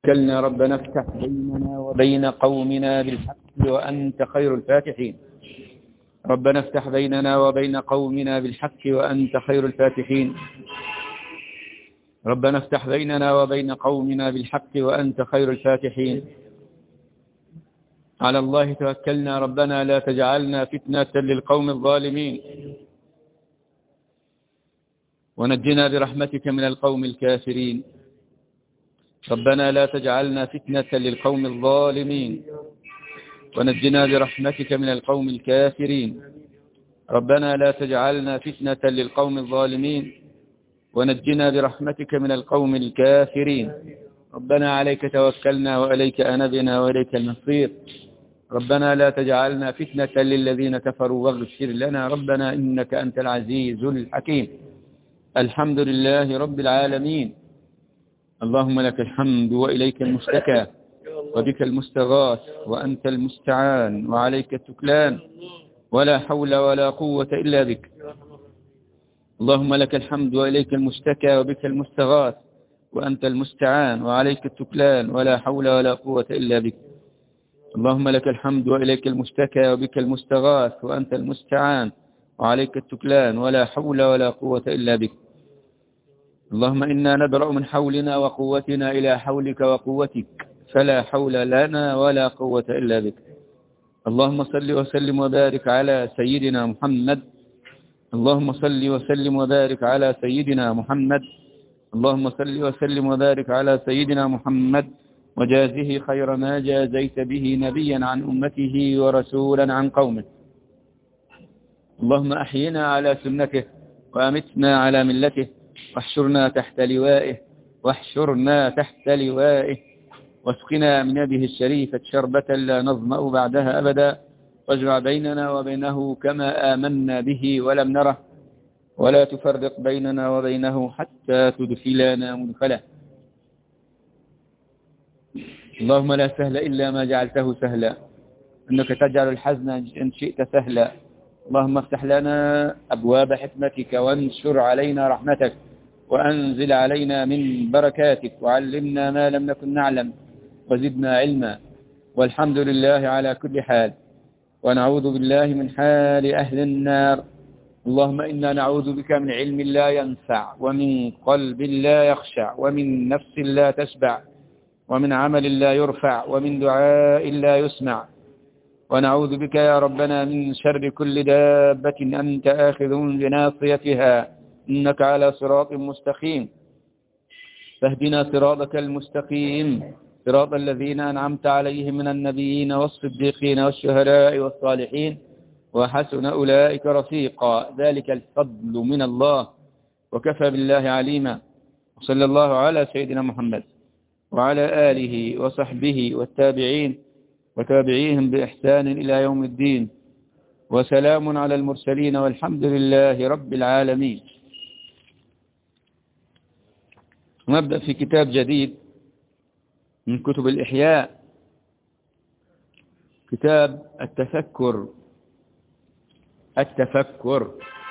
توكلنا ربنا افتح بيننا وبين قومنا بالحق وأنت خير الفاتحين ربنا افتح بيننا وبين قومنا بالحق وأنت خير الفاتحين ربنا افتح بيننا وبين قومنا بالحق وأنت خير الفاتحين على الله توكلنا ربنا لا تجعلنا فتنة للقوم الظالمين ونجنا برحمتك من القوم الكافرين ربنا لا تجعلنا فتنة للقوم الظالمين ونجنا برحمتك من القوم الكافرين ربنا لا تجعلنا فتنة للقوم الظالمين ونجنا برحمتك من القوم الكافرين ربنا عليك توكلنا وإليك أنبنا وإليك المصير ربنا لا تجعلنا فتنة للذين كفروا واغفر لنا ربنا إنك أنت العزيز الحكيم الحمد لله رب العالمين اللهم لك الحمد وإليك المشتكى وبك المستغاث وأنت المستعان وعليك التكلان ولا حول ولا قوة إلا بك اللهم لك الحمد وإليك المشتكى وبك المستغاث وأنت المستعان وعليك التكلان ولا حول ولا قوة إلا بك اللهم لك الحمد وإليك المشتكى وبك المستغاث وأنت المستعان وعليك التكلان ولا حول ولا قوة إلا بك اللهم إنا نبرأ من حولنا وقوتنا إلى حولك وقوتك فلا حول لنا ولا قوة إلا بك اللهم صل وسلم وبارك على سيدنا محمد اللهم صل وسلم وبارك على سيدنا محمد اللهم صل وسلم وبارك على سيدنا محمد وجازه خير ما جازيت به نبيا عن أمته ورسولا عن قومه اللهم أحينا على سنته وأمتنا على ملته واحشرنا تحت لوائه واحشرنا تحت لوائه واسقنا من يده الشريفة شربة لا نظمأ بعدها أبدا واجمع بيننا وبينه كما آمنا به ولم نره ولا تفرق بيننا وبينه حتى تدخلنا مدخله اللهم لا سهل إلا ما جعلته سهلا أنك تجعل الحزن إن شئت سهلا اللهم افتح لنا أبواب حكمتك وانشر علينا رحمتك وأنزل علينا من بركاتك وعلمنا ما لم نكن نعلم وزدنا علما والحمد لله على كل حال ونعوذ بالله من حال أهل النار اللهم إنا نعوذ بك من علم لا ينفع ومن قلب لا يخشع ومن نفس لا تشبع ومن عمل لا يرفع ومن دعاء لا يسمع ونعوذ بك يا ربنا من شر كل دابة أنت آخذ بناصيتها إنك على صراط مستقيم فاهدنا صراطك المستقيم صراط الذين أنعمت عليهم من النبيين والصديقين والشهداء والصالحين وحسن أولئك رفيقا ذلك الفضل من الله وكفى بالله عليما وصلى الله على سيدنا محمد وعلى آله وصحبه والتابعين وتابعيهم بإحسان إلى يوم الدين وسلام على المرسلين والحمد لله رب العالمين نبدأ في كتاب جديد من كتب الإحياء كتاب التفكر التفكر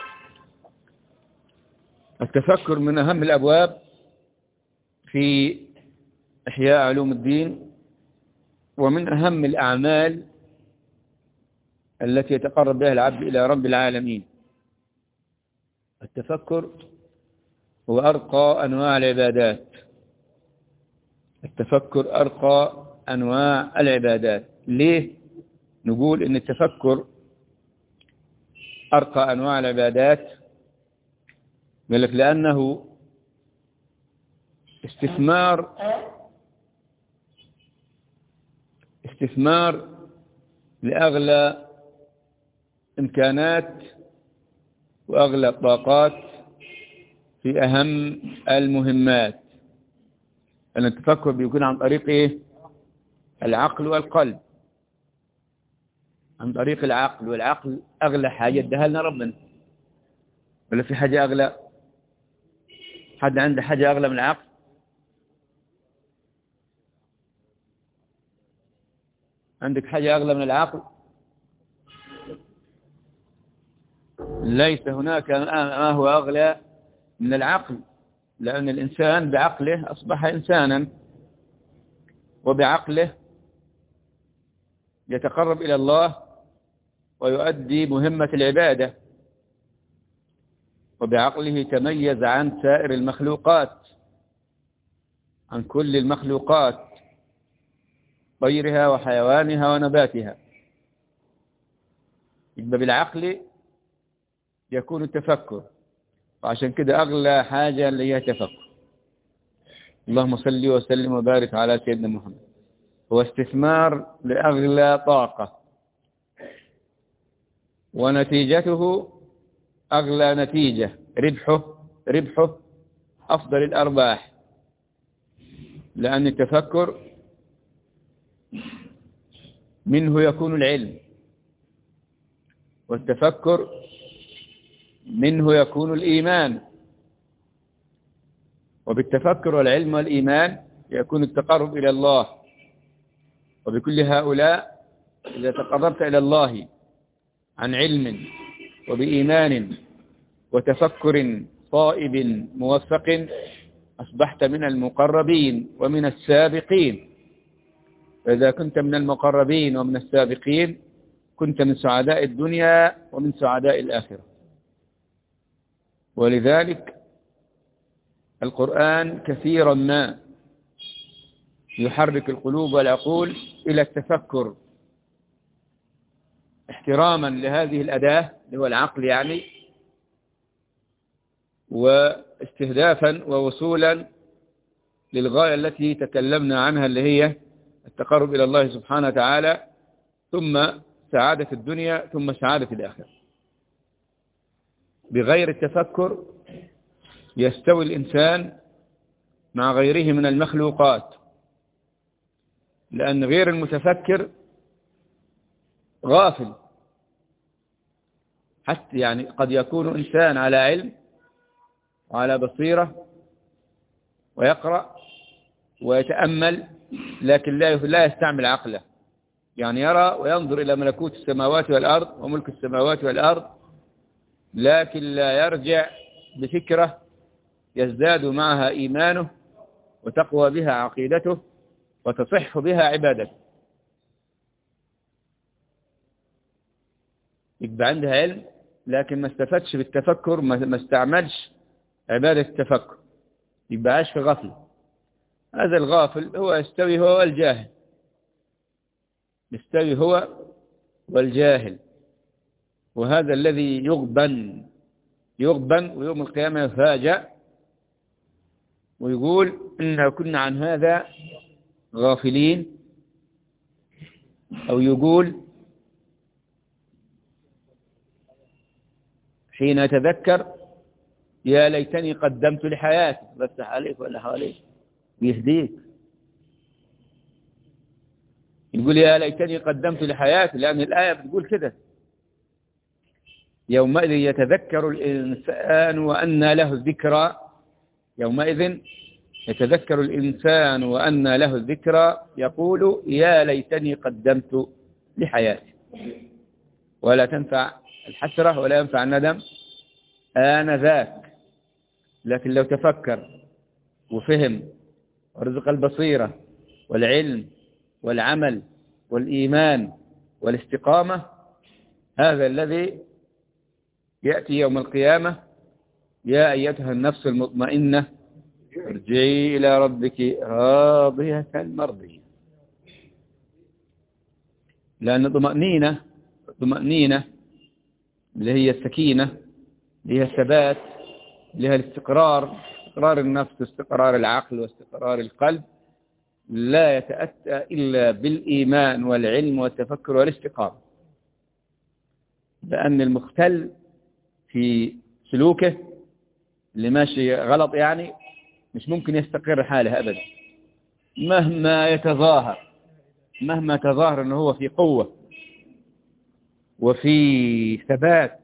التفكر من أهم الأبواب في إحياء علوم الدين ومن أهم الأعمال التي يتقرب بها العبد إلى رب العالمين التفكر هو أرقى أنواع العبادات التفكر أرقى أنواع العبادات ليه نقول إن التفكر أرقى أنواع العبادات قال لك لأنه استثمار استثمار لأغلى إمكانات وأغلى الطاقات في أهم المهمات أن التفكر بيكون عن طريق إيه؟ العقل والقلب عن طريق العقل والعقل أغلى حاجة ادها لنا ربنا ولا في حاجة أغلى حد عنده حاجة أغلى من العقل عندك حاجة أغلى من العقل ليس هناك ما هو أغلى من العقل لأن الإنسان بعقله أصبح إنسانا وبعقله يتقرب إلى الله ويؤدي مهمة العبادة وبعقله تميز عن سائر المخلوقات عن كل المخلوقات طيرها وحيوانها ونباتها يبقى بالعقل يكون التفكر وعشان كده أغلى حاجة اللي هي تفكر اللهم صل وسلم وبارك على سيدنا محمد هو استثمار لأغلى طاقة ونتيجته أغلى نتيجة ربحه ربحه أفضل الأرباح لأن التفكر منه يكون العلم والتفكر منه يكون الإيمان وبالتفكر والعلم والإيمان يكون التقرب إلى الله وبكل هؤلاء إذا تقربت إلى الله عن علم وبإيمان وتفكر صائب موفق أصبحت من المقربين ومن السابقين فإذا كنت من المقربين ومن السابقين كنت من سعداء الدنيا ومن سعداء الآخرة ولذلك القرآن كثيرا ما يحرك القلوب والعقول إلى التفكر احتراما لهذه الأداة اللي هو العقل يعني واستهدافا ووصولا للغاية التي تكلمنا عنها اللي هي التقرب إلى الله سبحانه وتعالى ثم سعادة الدنيا ثم سعادة الآخرة بغير التفكر يستوي الإنسان مع غيره من المخلوقات لأن غير المتفكر غافل حتى يعني قد يكون إنسان على علم وعلى بصيرة ويقرأ ويتأمل لكن لا لا يستعمل عقله يعني يرى وينظر إلى ملكوت السماوات والأرض وملك السماوات والأرض لكن لا يرجع بفكرة يزداد معها إيمانه وتقوى بها عقيدته وتصح بها عبادته يبقى عندها علم لكن ما استفادش بالتفكر ما استعملش عبادة التفكر يبقى عاش في غفل هذا الغافل هو يستوي هو والجاهل يستوي هو والجاهل وهذا الذي يغبن يغبن ويوم القيامة يفاجأ ويقول إنا كنا عن هذا غافلين أو يقول حين يتذكر يا ليتني قدمت لحياتي بفتح عليك ولا حواليك بيهديك يقول يا ليتني قدمت لحياتي لأن الآية بتقول كده يومئذ يتذكر الإنسان وأن له الذكرى يومئذ يتذكر الإنسان وأن له الذكرى يقول يا ليتني قدمت لحياتي ولا تنفع الحسرة ولا ينفع الندم آنذاك لكن لو تفكر وفهم ورزق البصيرة والعلم والعمل والإيمان والاستقامة هذا الذي يأتي يوم القيامة يا أيتها النفس المطمئنة ارجعي إلى ربك راضية مرضية لأن طمأنينة طمأنينة اللي هي السكينة اللي هي الثبات اللي هي الاستقرار استقرار النفس واستقرار العقل واستقرار القلب لا يتأتى إلا بالإيمان والعلم والتفكر والاستقامة لأن المختل في سلوكه اللي ماشي غلط يعني مش ممكن يستقر حاله أبدا مهما يتظاهر مهما تظاهر أنه هو في قوة وفي ثبات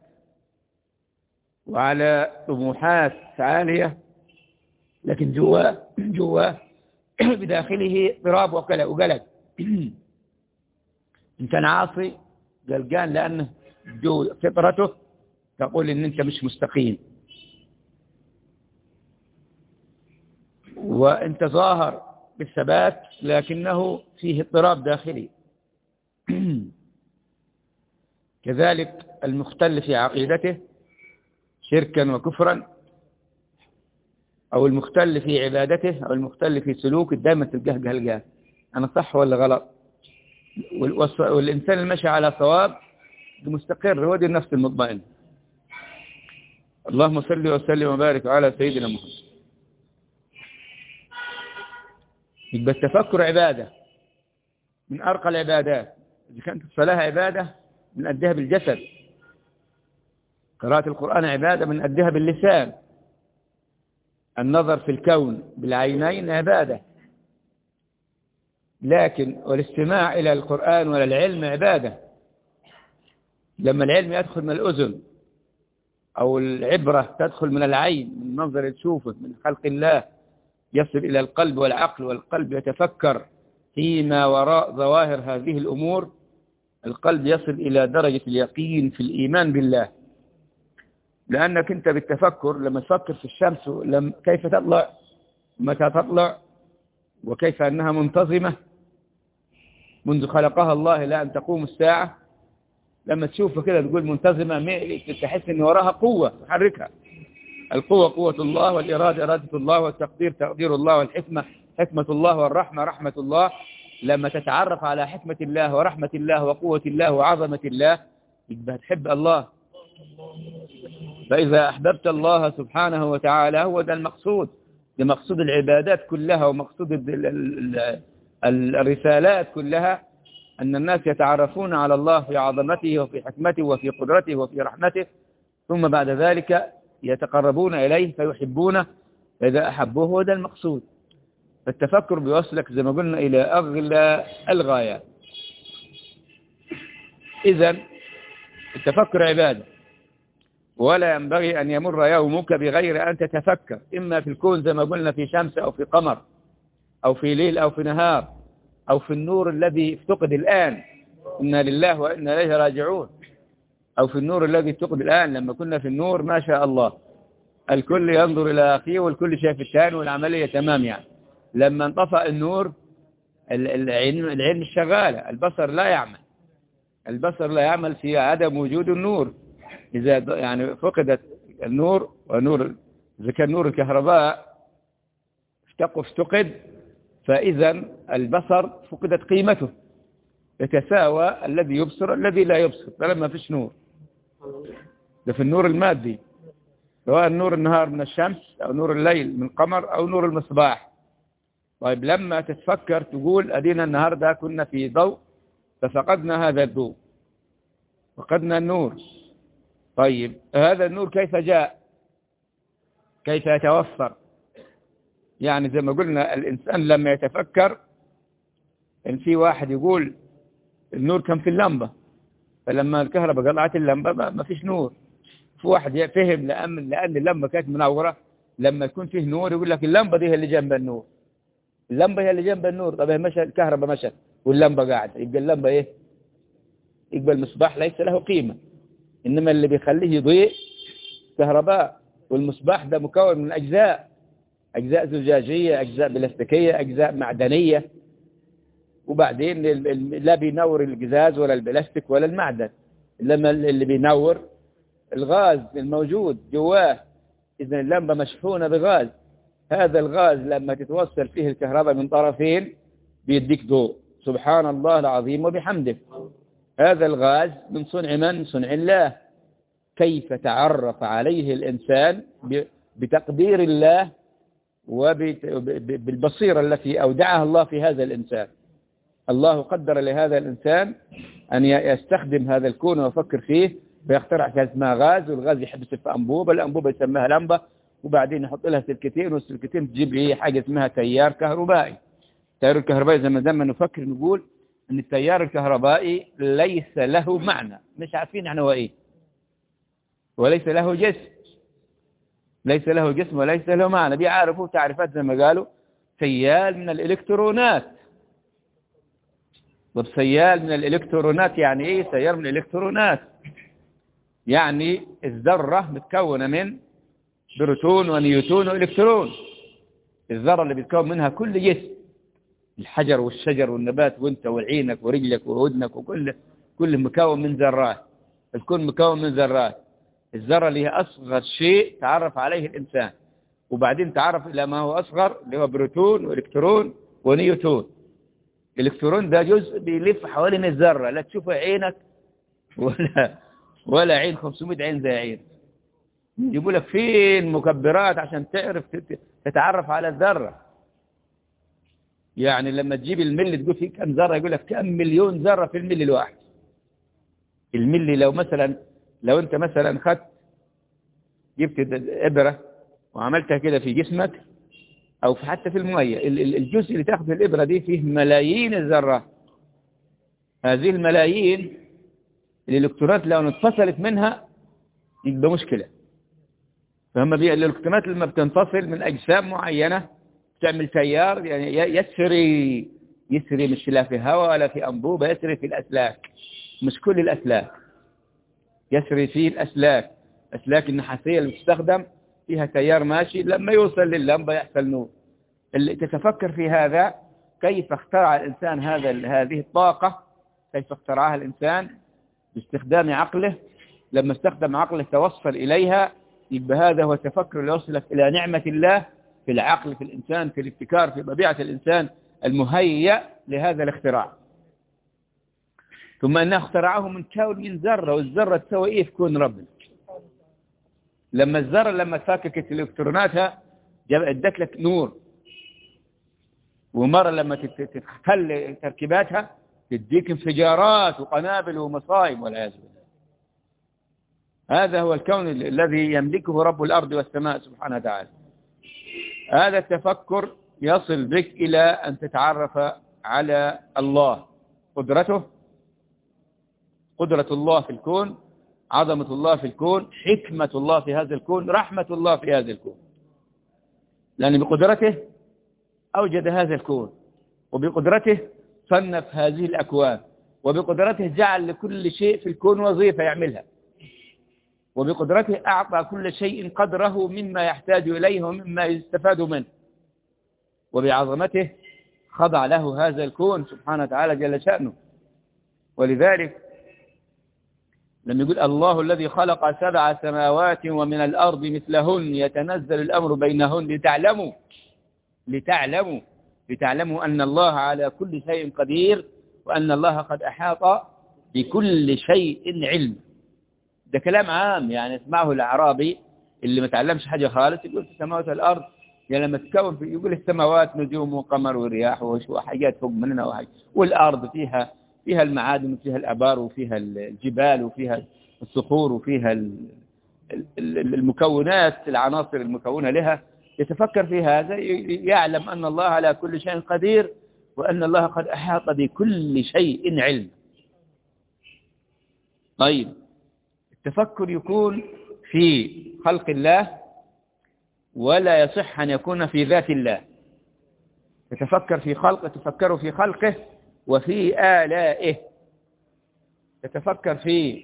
وعلى طموحات عالية لكن جواه جواه بداخله اضطراب وقلق وقلق ان كان عاصي قلقان لأنه جو فطرته تقول ان انت مش مستقيم وانت ظاهر بالثبات لكنه فيه اضطراب داخلي كذلك المختل في عقيدته شركا وكفرا أو المختل في عبادته أو المختل في سلوكه دائما تلقاه قهلقاه أنا صح ولا غلط والإنسان المشي على صواب مستقر هو دي النفس المطمئن اللهم صل وسلم وبارك على سيدنا محمد يبقى التفكر عبادة من أرقى العبادات إذا كانت الصلاة عبادة بنأديها بالجسد قراءة القرآن عبادة بنأديها باللسان النظر في الكون بالعينين عبادة لكن والاستماع إلى القرآن ولا العلم عبادة لما العلم يدخل من الأذن أو العبرة تدخل من العين من منظر تشوفه من خلق الله يصل إلى القلب والعقل والقلب يتفكر فيما وراء ظواهر هذه الأمور القلب يصل إلى درجة اليقين في الإيمان بالله لأنك أنت بالتفكر لما تفكر في الشمس لم كيف تطلع متى تطلع وكيف أنها منتظمة منذ خلقها الله إلى أن تقوم الساعة لما تشوفها كده تقول منتظمة تحس أن وراها قوة تحركها القوة قوة الله والإرادة إرادة الله والتقدير تقدير الله والحكمة حكمة الله والرحمة رحمة الله لما تتعرف على حكمة الله ورحمة الله وقوة الله وعظمة الله يبقى تحب الله فإذا أحببت الله سبحانه وتعالى هو ده المقصود ده مقصود العبادات كلها ومقصود الرسالات كلها أن الناس يتعرفون على الله في عظمته وفي حكمته وفي قدرته وفي رحمته ثم بعد ذلك يتقربون إليه فيحبونه فإذا أحبوه هو ده المقصود فالتفكر بيوصلك زي ما قلنا إلى أغلى الغايات إذا التفكر عبادة ولا ينبغي أن يمر يومك بغير أن تتفكر إما في الكون زي ما قلنا في شمس أو في قمر أو في ليل أو في نهار أو في النور الذي افتقد الآن إنا لله وإنا إليه راجعون أو في النور الذي افتقد الآن لما كنا في النور ما شاء الله الكل ينظر إلى أخيه والكل شايف الثاني والعملية تمام يعني لما انطفأ النور العين العين شغالة البصر لا يعمل البصر لا يعمل في عدم وجود النور إذا يعني فقدت النور ونور إذا كان نور الكهرباء افتقد فإذا البصر فقدت قيمته يتساوى الذي يبصر الذي لا يبصر فلما فيش نور ده في النور المادي سواء نور النهار من الشمس أو نور الليل من القمر أو نور المصباح طيب لما تتفكر تقول أدينا النهاردة كنا في ضوء ففقدنا هذا الضوء فقدنا النور طيب هذا النور كيف جاء كيف يتوفر يعني زي ما قلنا الإنسان لما يتفكر إن في واحد يقول النور كان في اللمبة فلما الكهرباء قطعت اللمبة ما فيش نور في واحد فهم لأن, لأن اللمبة كانت منورة لما يكون فيه نور يقول لك اللمبة دي هي اللي جنب النور اللمبة هي اللي جنب النور طب هي مشى الكهرباء مشت واللمبة قاعدة يبقى اللمبة ايه يبقى المصباح ليس له قيمة إنما اللي بيخليه يضيء كهرباء والمصباح ده مكون من أجزاء أجزاء زجاجية أجزاء بلاستيكية أجزاء معدنية وبعدين لا بينور القزاز ولا البلاستيك ولا المعدن لما اللي بينور الغاز الموجود جواه إذا اللمبة مشحونة بغاز هذا الغاز لما تتوصل فيه الكهرباء من طرفين بيديك ضوء سبحان الله العظيم وبحمده هذا الغاز من صنع من؟ صنع الله كيف تعرف عليه الإنسان بتقدير الله وبالبصيرة التي أودعها الله في هذا الإنسان الله قدر لهذا الإنسان أن يستخدم هذا الكون ويفكر فيه فيخترع حاجة اسمها غاز والغاز يحبس في أنبوبة الأنبوبة يسميها لمبة وبعدين يحط لها سلكتين والسلكتين تجيب لي حاجة اسمها تيار كهربائي التيار الكهربائي زي ما دائما نفكر نقول أن التيار الكهربائي ليس له معنى مش عارفين يعني هو إيه وليس له جسم ليس له جسم وليس له معنى بيعرفوا تعريفات زي ما قالوا سيال من الإلكترونات طب سيال من الإلكترونات يعني إيه سيال من الإلكترونات يعني الذرة متكونة من بروتون ونيوتون وإلكترون الذرة اللي بتكون منها كل جسم الحجر والشجر والنبات وانت وعينك ورجلك وودنك وكل كل مكون من ذرات الكون مكون من ذرات الذرة اللي هي أصغر شيء تعرف عليه الإنسان وبعدين تعرف إلى ما هو أصغر اللي هو بروتون وإلكترون ونيوتون الإلكترون ده جزء بيلف حوالين الذرة لا تشوفه عينك ولا ولا عين 500 عين زي عين يجيبوا لك فين مكبرات عشان تعرف تتعرف على الذرة يعني لما تجيب الملي تقول فيه كم ذرة يقول لك كم مليون ذرة في الملي الواحد الملي لو مثلا لو انت مثلا خدت جبت إبرة وعملتها كده في جسمك أو في حتى في المية الجزء اللي تاخذ الإبرة دي فيه ملايين الذرات هذه الملايين الإلكترونات لو انفصلت منها يبقى مشكلة فهم الإلكترونات لما بتنفصل من أجسام معينة تعمل تيار يعني يسري يسري مش لا في هواء ولا في أنبوبة يسري في الأسلاك مش كل الأسلاك يسري في الأسلاك أسلاك النحاسية اللي بتستخدم فيها تيار ماشي لما يوصل لللمبة يحصل نور اللي تتفكر في هذا كيف اخترع الإنسان هذا هذه الطاقة كيف اخترعها الإنسان باستخدام عقله لما استخدم عقله توصل إليها يبقى هذا هو التفكر اللي يوصلك إلى نعمة الله في العقل في الإنسان في الابتكار في طبيعة الإنسان المهيئ لهذا الاختراع ثم أنه اخترعه من كون من ذرة والذرة تسوي إيه في كون ربنا لما الذرة لما تفككت الإلكتروناتها ادت لك نور ومرة لما تختل تركيباتها تديك انفجارات وقنابل ومصائب والعياذ بالله هذا هو الكون الذي يملكه رب الأرض والسماء سبحانه وتعالى هذا التفكر يصل بك إلى أن تتعرف على الله قدرته قدرة الله في الكون عظمة الله في الكون حكمة الله في هذا الكون رحمة الله في هذا الكون لأن بقدرته أوجد هذا الكون وبقدرته صنف هذه الأكوان وبقدرته جعل لكل شيء في الكون وظيفة يعملها وبقدرته أعطى كل شيء قدره مما يحتاج إليه ومما يستفاد منه وبعظمته خضع له هذا الكون سبحانه وتعالى جل شأنه ولذلك لما يقول الله الذي خلق سبع سماوات ومن الأرض مثلهن يتنزل الأمر بينهن لتعلموا لتعلموا لتعلموا أن الله على كل شيء قدير وأن الله قد أحاط بكل شيء علم ده كلام عام يعني اسمعه الأعرابي اللي ما تعلمش حاجة خالص يقول في السماوات والأرض يعني لما تكون في يقول السماوات نجوم وقمر ورياح وحاجات فوق مننا وحاجة والأرض فيها فيها المعادن وفيها الأبار وفيها الجبال وفيها الصخور وفيها المكونات العناصر المكونة لها يتفكر في هذا يعلم أن الله على كل شيء قدير وأن الله قد أحاط بكل شيء علم طيب التفكر يكون في خلق الله ولا يصح أن يكون في ذات الله تتفكر في خلقه تفكر في خلقه وفي آلائه تتفكر في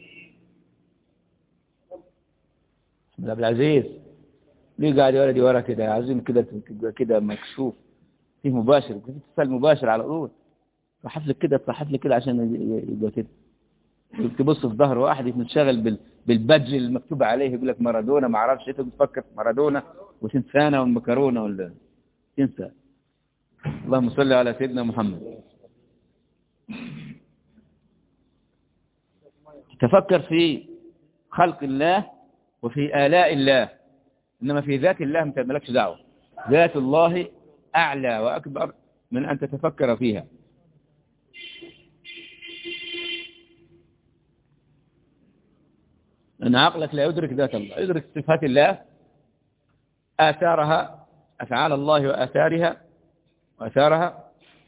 بن عبد العزيز ليه قاعد ولدي ورا كده عايزين كده كده مكشوف فيه مباشر تسال مباشر على طول صحف لك كده تصحف لك كده عشان يبقى كده تبص في ظهر واحد يتشغل بالبادج المكتوب عليه يقول لك مارادونا ما اعرفش انت بتفكر في مارادونا وتنسانا والمكرونه ولا تنسى اللهم صل على سيدنا محمد تفكر في خلق الله وفي آلاء الله إنما في ذات الله أنت مالكش دعوة ذات الله أعلى وأكبر من أن تتفكر فيها أن عقلك لا يدرك ذات الله يدرك صفات الله آثارها أفعال الله وآثارها وآثارها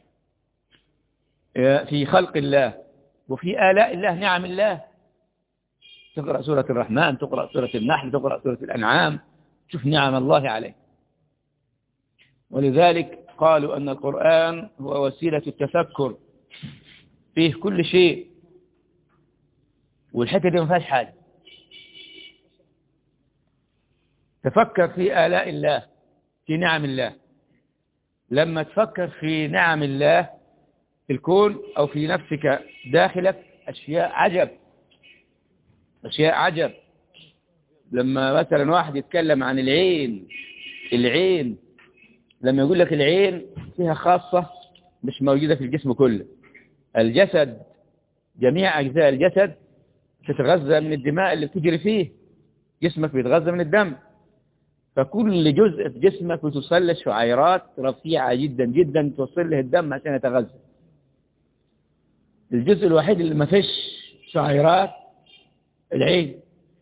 في خلق الله وفي آلاء الله نعم الله تقرأ سورة الرحمن تقرأ سورة النحل تقرأ سورة الأنعام تشوف نعم الله عليه ولذلك قالوا أن القرآن هو وسيلة التفكر فيه كل شيء والحتة دي ما فيهاش حاجة تفكر في آلاء الله في نعم الله لما تفكر في نعم الله في الكون أو في نفسك داخلك أشياء عجب أشياء عجب لما مثلا واحد يتكلم عن العين العين لما يقول لك العين فيها خاصة مش موجودة في الجسم كله الجسد جميع أجزاء الجسد تتغذى من الدماء اللي بتجري فيه جسمك بيتغذى من الدم فكل جزء في جسمك بتوصل له شعيرات رفيعة جدا جدا توصل له الدم عشان يتغذى الجزء الوحيد اللي ما فيش شعيرات العين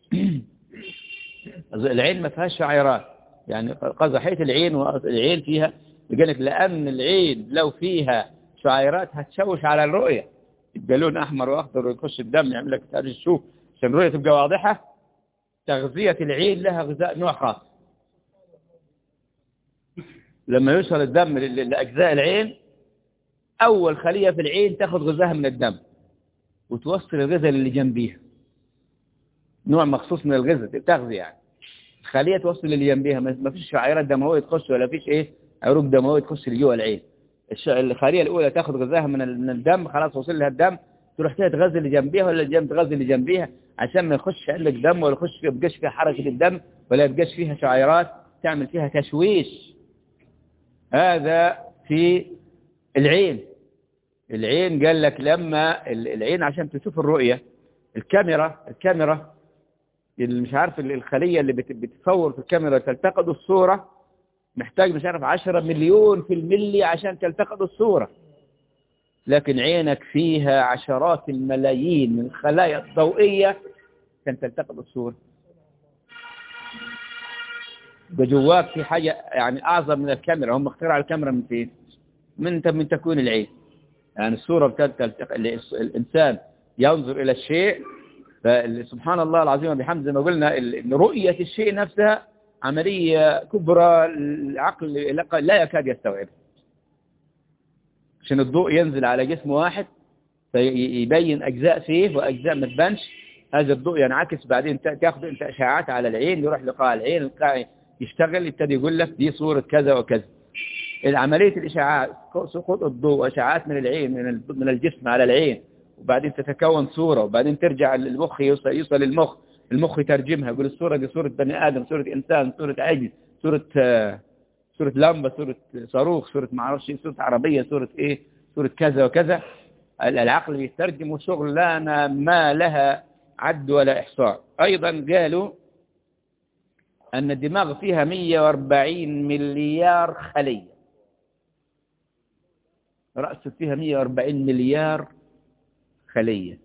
العين ما فيهاش شعيرات يعني قزحية العين والعين فيها بجانب لأن العين لو فيها شعيرات هتشوش على الرؤية يبقى لون أحمر وأخضر ويخش الدم يعمل لك تعرف الشوف عشان الرؤية تبقى واضحة تغذية العين لها غذاء نوع خاص لما يوصل الدم لأجزاء العين أول خلية في العين تاخد غذاها من الدم وتوصل الغذاء اللي جنبيها نوع مخصوص من الغذاء تغذية يعني خلية توصل اللي جنبيها ما فيش شعيرات دموية تخش ولا فيش ايه عروق دموية تخش لجوه العين الخلية الأولى تاخد غذاها من الدم خلاص وصل لها الدم تروح تغذي اللي جنبيها ولا الجنب تغذي اللي جنبيها عشان ما يخش عندك دم ولا يخش فيها يبقاش فيها حركة الدم ولا يبقاش فيها شعيرات تعمل فيها تشويش هذا في العين العين قال لك لما العين عشان تشوف الرؤية الكاميرا الكاميرا اللي مش عارف الخلية اللي بتصور في الكاميرا تلتقط الصورة محتاج مش عارف 10 مليون في الملي عشان تلتقط الصورة لكن عينك فيها عشرات الملايين من الخلايا الضوئية عشان تلتقط الصورة بجواك في حاجة يعني أعظم من الكاميرا هم اخترعوا الكاميرا من فين من من تكوين العين يعني الصورة بتلتقى الإنسان ينظر إلى الشيء فسبحان الله العظيم بحمد زي ما قلنا إن رؤية الشيء نفسها عملية كبرى العقل لا يكاد يستوعب عشان الضوء ينزل على جسم واحد فيبين أجزاء فيه وأجزاء ما تبانش هذا الضوء ينعكس بعدين تاخذ انت اشعاعات على العين يروح لقاء العين يشتغل يبتدي يقول لك دي صورة كذا وكذا عملية الإشعاعات سقوط الضوء وإشعاعات من العين من من الجسم على العين وبعدين تتكون صورة وبعدين ترجع للمخ يوصل يوصل للمخ المخ يترجمها يقول الصورة دي صورة بني آدم صورة إنسان صورة عجل صورة صورة لمبة صورة صاروخ صورة ما اعرفش صورة عربية صورة إيه صورة كذا وكذا العقل يترجم وشغلانة ما لها عد ولا إحصاء أيضا قالوا أن الدماغ فيها 140 مليار خلية رأسه فيها 140 مليار خلية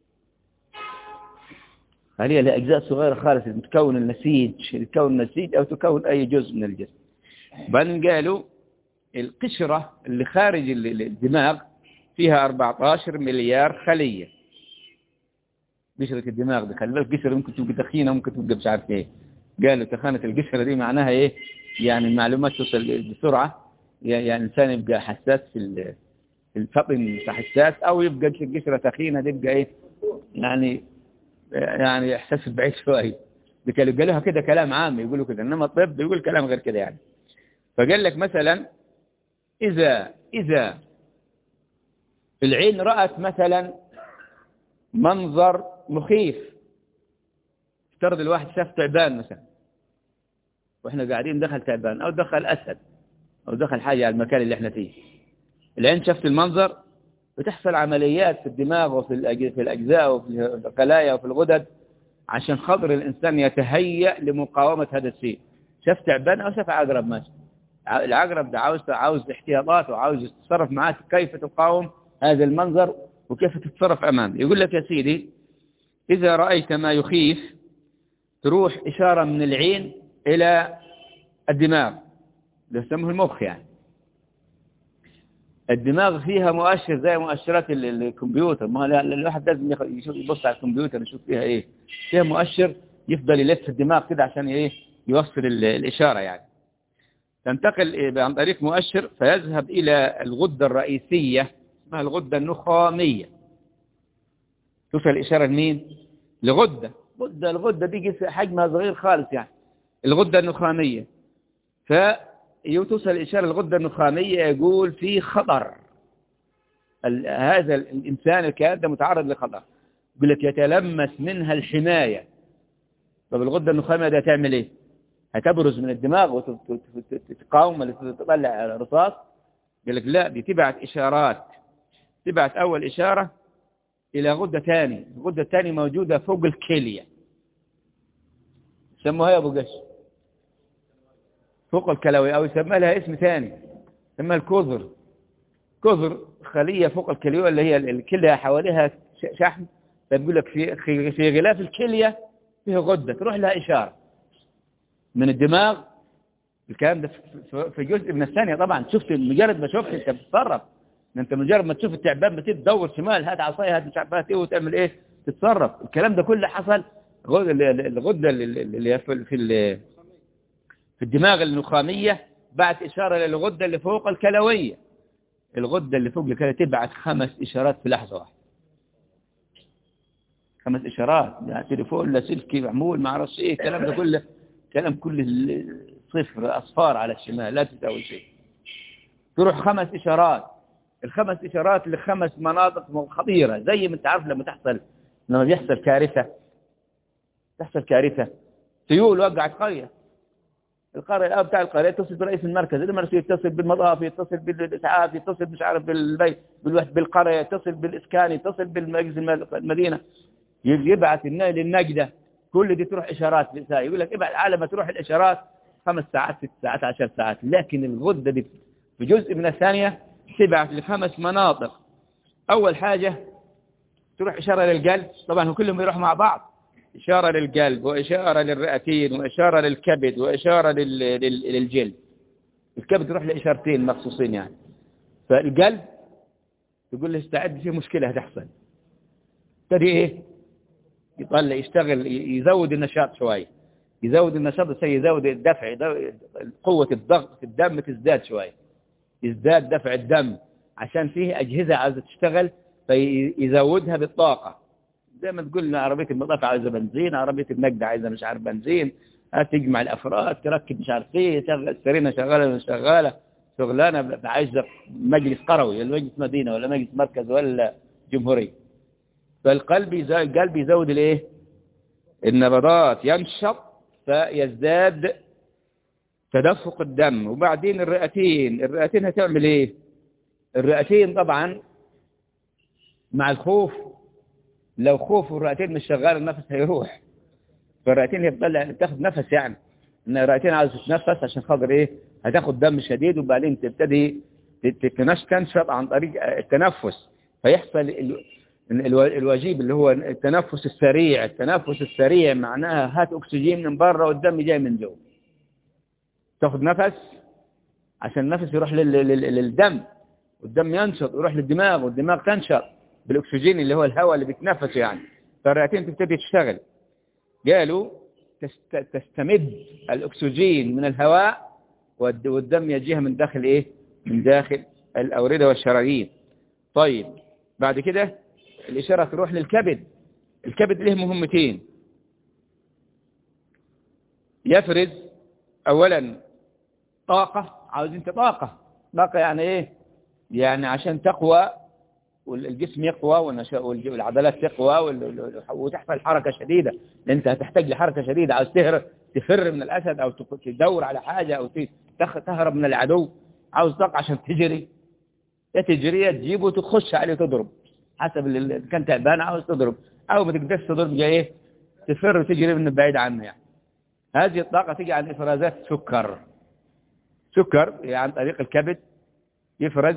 خلية لأجزاء صغيرة خالص تكون النسيج تكون النسيج أو تكون أي جزء من الجسم بعدين قالوا القشرة اللي خارج الدماغ فيها 14 مليار خلية قشرة الدماغ دي خلي بالك قشرة ممكن تبقى تخينة ممكن تبقى مش عارف ايه قالوا تخانة القشرة دي معناها ايه يعني المعلومات توصل بسرعة يعني الإنسان يبقى حساس في الفطن حساس أو يبقى القشرة تخينة تبقى ايه يعني يعني إحساس بعيد شوية قالوا لها كده كلام عام يقولوا كده إنما الطب يقول كلام غير كده يعني فقال لك مثلا إذا إذا العين رأت مثلا منظر مخيف افترض الواحد شاف تعبان مثلا واحنا قاعدين دخل تعبان او دخل اسد او دخل حاجة على المكان اللي احنا فيه العين شفت المنظر بتحصل عمليات في الدماغ وفي في الأجزاء وفي الخلايا وفي الغدد عشان خاطر الإنسان يتهيأ لمقاومة هذا الشيء شاف تعبان أو شاف عقرب ماشي العقرب ده عاوز عاوز احتياطات وعاوز يتصرف معاك كيف تقاوم هذا المنظر وكيف تتصرف أمامه يقول لك يا سيدي إذا رأيت ما يخيف تروح إشارة من العين إلى الدماغ ده يسموه المخ يعني الدماغ فيها مؤشر زي مؤشرات الكمبيوتر ما الواحد لازم يشوف يبص على الكمبيوتر يشوف فيها ايه فيها مؤشر يفضل يلف الدماغ كده عشان ايه يوصل الإشارة يعني تنتقل عن طريق مؤشر فيذهب إلى الغدة الرئيسية اسمها الغدة النخامية شوف الإشارة لمين لغدة غدة الغدة دي حجمها صغير خالص يعني الغدة النخامية يوصل الإشارة الغدة النخامية يقول في خطر ال- هذا الإنسان الكائن ده متعرض لخطر يقول لك يتلمس منها الحماية طب الغدة النخامية ده تعمل ايه هتبرز من الدماغ وتقاوم ولا تطلع رصاص يقول لك لا دي تبعت إشارات تبعت أول إشارة إلى غدة ثاني الغدة الثانية موجودة فوق الكلية سموها يا أبو قش فوق الكلوي أو يسمى لها اسم ثاني يسمى الكوزر كوزر خلية فوق الكلية اللي هي الكلية حواليها ش- شحم فبيقول لك في في- في غلاف الكلية فيه غدة تروح لها إشارة من الدماغ الكلام ده في- في- في جزء من الثانية طبعا شفت مجرد ما شفت انت بتتصرف ما انت مجرد ما تشوف التعبان بتبدا تدور شمال هات عصايه هات مش عارف هات ايه وتعمل ايه تتصرف الكلام ده كله حصل غد- ال- ال- الغده اللي اللي هي في في ال- في الدماغ النخاميه بعت اشاره للغده اللي فوق الكلويه الغده اللي فوق الكلويه تبعت خمس اشارات في لحظه واحده خمس اشارات لا تليفون لا سلكي معمول ما اعرفش ايه الكلام ده كله كلام كله صفر اصفار على الشمال لا تساوي شيء تروح خمس اشارات الخمس اشارات لخمس مناطق خطيره زي ما انت عارف لما تحصل لما بيحصل كارثه تحصل كارثه سيول وقعت قريه القريه الاب بتاع القريه يتصل برئيس المركز المركز يتصل بالمضاف يتصل بالاسعاف يتصل مش عارف بالبيت بالوحد بالقريه يتصل بالاسكان يتصل بالمجلس المدينه يبعث النقل للنجده كل دي تروح اشارات لساعة. يقول لك ابعت على ما تروح الاشارات خمس ساعات ست ساعات عشر ساعات لكن الغده دي في جزء من الثانيه تبعث لخمس مناطق أول حاجة تروح إشارة للقلب طبعا هم كلهم يروحوا مع بعض إشارة للقلب وإشارة للرئتين وإشارة للكبد وإشارة لل... لل... للجلد الكبد يروح لإشارتين مخصوصين يعني فالقلب تقول له استعد في مشكلة هتحصل تدي إيه يطلع يشتغل يزود النشاط شوية يزود النشاط بس يزود الدفع يزود قوة الضغط في الدم تزداد شوية يزداد دفع الدم عشان فيه أجهزة عايزة تشتغل فيزودها بالطاقة زي ما تقول عربية المضافة عايزة بنزين عربية النقد عايزة مش عارف بنزين تجمع الأفراد تركب مش عارف ايه شغل سرينة شغالة مش شغالة شغلانة عايزة مجلس قروي ولا مجلس مدينة ولا مجلس مركز ولا جمهورية فالقلب يزود القلب يزود الايه النبضات ينشط فيزداد تدفق الدم وبعدين الرئتين الرئتين هتعمل ايه الرئتين طبعا مع الخوف لو خوف الرئتين مش شغال النفس هيروح فالرئتين هي بتطلع تاخد نفس يعني ان الرئتين عاوز تتنفس عشان خاطر ايه هتاخد دم شديد وبعدين تبتدي تنش تنشط عن طريق التنفس فيحصل الواجب اللي هو التنفس السريع التنفس السريع معناها هات اكسجين من بره والدم جاي من جوه تاخد نفس عشان النفس يروح للدم والدم ينشط ويروح للدماغ والدماغ تنشط بالاكسجين اللي هو الهواء اللي بيتنفس يعني فالرئتين تبتدي تشتغل قالوا تستمد الاكسجين من الهواء والدم يجيها من داخل ايه من داخل الاورده والشرايين طيب بعد كده الاشاره تروح للكبد الكبد له مهمتين يفرز اولا طاقة عاوز انت طاقة طاقة يعني ايه يعني عشان تقوى والجسم يقوى والعضلات تقوى وتحصل حركة شديدة لان انت هتحتاج لحركة شديدة عاوز تهرب تفر من الاسد او تدور على حاجة او تهرب من العدو عاوز طاقة عشان تجري يا تجري يا تجيبه وتخش عليه وتضرب حسب اللي كان تعبان عاوز تضرب او ما تقدرش تضرب جاي ايه تفر وتجري من بعيد عنه يعني هذه الطاقة تيجي عن افرازات سكر سكر يعني عن طريق الكبد يفرز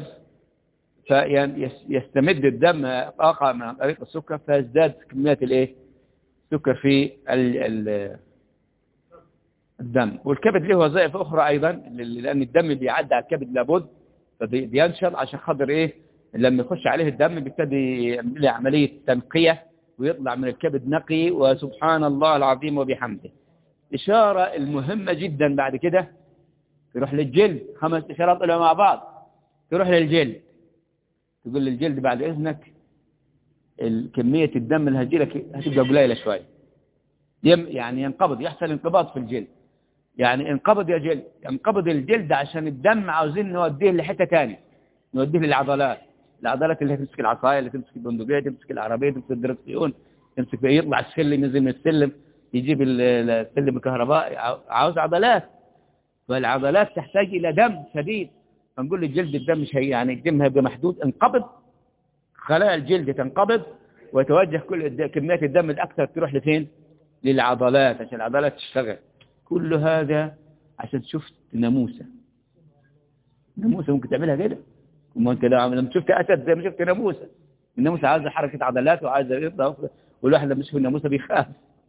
فيستمد الدم طاقة من طريق السكر فيزداد كميات الايه السكر في ال ال الدم والكبد له وظائف أخرى أيضا لأن الدم بيعدي على الكبد لابد فبينشط عشان خاطر إيه لما يخش عليه الدم بيبتدي يعمل عملية تنقية ويطلع من الكبد نقي وسبحان الله العظيم وبحمده إشارة المهمة جدا بعد كده تروح للجلد خمس إشارات طلعوا مع بعض تروح للجلد تقول للجلد بعد إذنك كمية الدم اللي هتجيلك هتبقى قليلة شوية يعني ينقبض يحصل انقباض في الجلد يعني انقبض يا جلد انقبض الجلد عشان الدم عاوزين نوديه لحتة تاني نوديه للعضلات العضلات اللي تمسك العصاية اللي تمسك البندقية تمسك العربية تمسك الدركسيون تمسك بقى يطلع السلم ينزل من السلم يجيب السلم الكهربائي عاوز عضلات فالعضلات تحتاج إلى دم شديد فنقول الجلد الدم مش هي يعني الدم هيبقى محدود انقبض خلايا الجلد تنقبض ويتوجه كل كمية الدم الأكثر تروح لفين للعضلات عشان العضلات تشتغل كل هذا عشان شفت ناموسة ناموسة ممكن تعملها كده وما انت لما شفت أسد زي ما شفت ناموسة الناموسة عايزة حركة عضلات وعايزة يرضى والواحد لما يشوف الناموسة بيخاف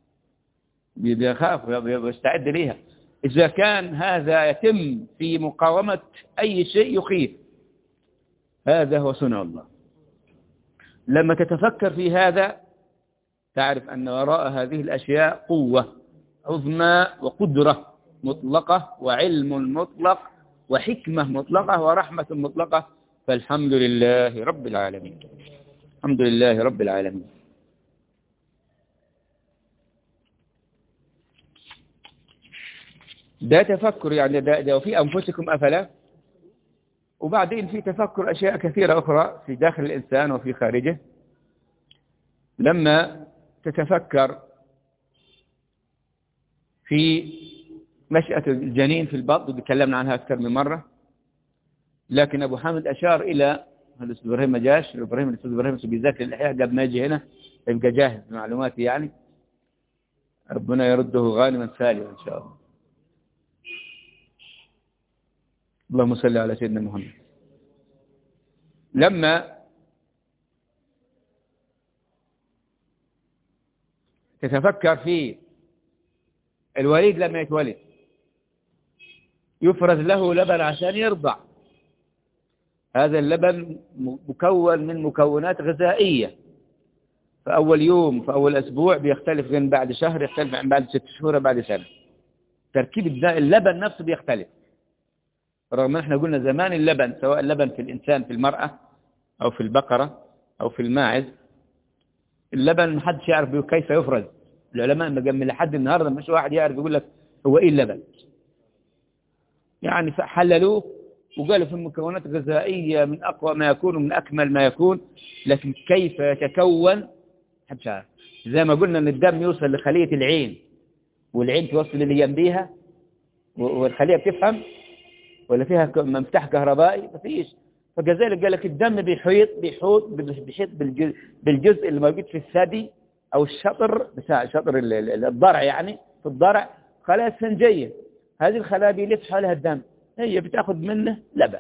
بيخاف ويستعد ليها إذا كان هذا يتم في مقاومة أي شيء يخيف هذا هو صنع الله لما تتفكر في هذا تعرف أن وراء هذه الأشياء قوة عظمى وقدرة مطلقة وعلم مطلق وحكمة مطلقة ورحمة مطلقة فالحمد لله رب العالمين الحمد لله رب العالمين ده تفكر يعني ده, ده وفي أنفسكم أفلا وبعدين في تفكر أشياء كثيرة أخرى في داخل الإنسان وفي خارجه لما تتفكر في نشأة الجنين في البطن تكلمنا عنها أكثر من مرة لكن أبو حامد أشار إلى الأستاذ إبراهيم ما جاش إبراهيم الأستاذ إبراهيم بيذاكر الإحياء قبل ما يجي هنا يبقى جاهز بمعلوماتي يعني ربنا يرده غانما سالما إن شاء الله اللهم صل على سيدنا محمد لما تتفكر في الوليد لما يتولد يفرز له لبن عشان يرضع هذا اللبن مكون من مكونات غذائية فأول يوم في أول أسبوع بيختلف من بعد شهر يختلف عن بعد ست شهور بعد سنة تركيب اللبن نفسه بيختلف رغم ان احنا قلنا زمان اللبن سواء اللبن في الإنسان في المرأة أو في البقرة أو في الماعز اللبن ما حدش يعرف كيف يفرز العلماء من لحد النهاردة مش واحد يعرف يقول لك هو ايه اللبن يعني حللوه وقالوا في المكونات الغذائية من أقوى ما يكون ومن أكمل ما يكون لكن كيف يتكون حدش عارف زي ما قلنا ان الدم يوصل لخلية العين والعين توصل اللي جنبيها والخلية بتفهم ولا فيها مفتاح كهربائي مفيش فكذلك قال لك الدم بيحيط بيحوط بيحيط بالجزء, بالجزء اللي موجود في الثدي او الشطر بتاع شطر الضرع يعني في الضرع خلايا اسفنجيه هذه الخلايا بيلف حولها الدم هي بتاخذ منه لبن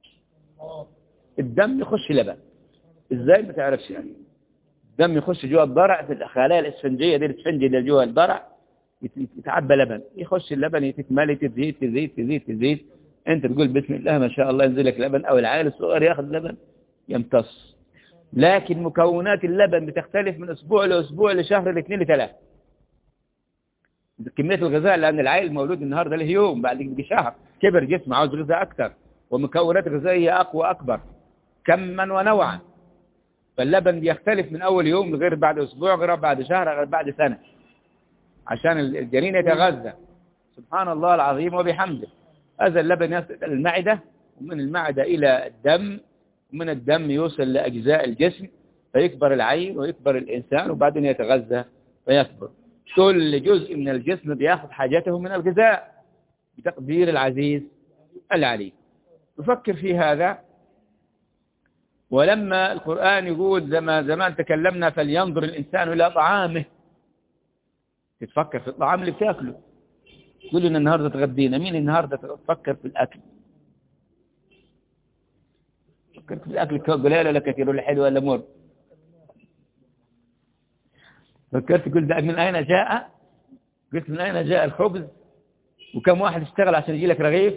الدم يخش لبن ازاي ما تعرفش يعني الدم يخش جوا الضرع في الخلايا الاسفنجيه دي الاسفنجيه اللي جوا الضرع يتعبى لبن يخش اللبن يتملي تزيد تزيد تزيد تزيد انت تقول بسم الله ما شاء الله ينزل لك لبن او العائل الصغير ياخذ لبن يمتص لكن مكونات اللبن بتختلف من اسبوع لاسبوع لشهر لاثنين لثلاث كمية الغذاء لأن العائل مولود النهاردة له يوم بعد بيجي شهر كبر جسمه عاوز غذاء أكثر ومكونات غذائية أقوى أكبر كما ونوعا فاللبن بيختلف من أول يوم غير بعد أسبوع غير بعد شهر غير بعد سنة عشان الجنين يتغذى سبحان الله العظيم وبحمده هذا اللبن يصل إلى المعدة ومن المعدة إلى الدم ومن الدم يوصل لأجزاء الجسم فيكبر العين ويكبر الإنسان وبعدين يتغذى ويكبر كل جزء من الجسم بياخذ حاجته من الغذاء بتقدير العزيز العليم نفكر في هذا ولما القرآن يقول زمان زمان تكلمنا فلينظر الإنسان إلى طعامه تتفكر في الطعام اللي بتاكله كلنا النهاردة تغدينا مين النهاردة تفكر في الأكل فكرت في الأكل قليل ولا كثير ولا حلو ولا مر فكرت قلت من أين جاء قلت من أين جاء الخبز وكم واحد اشتغل عشان يجي لك رغيف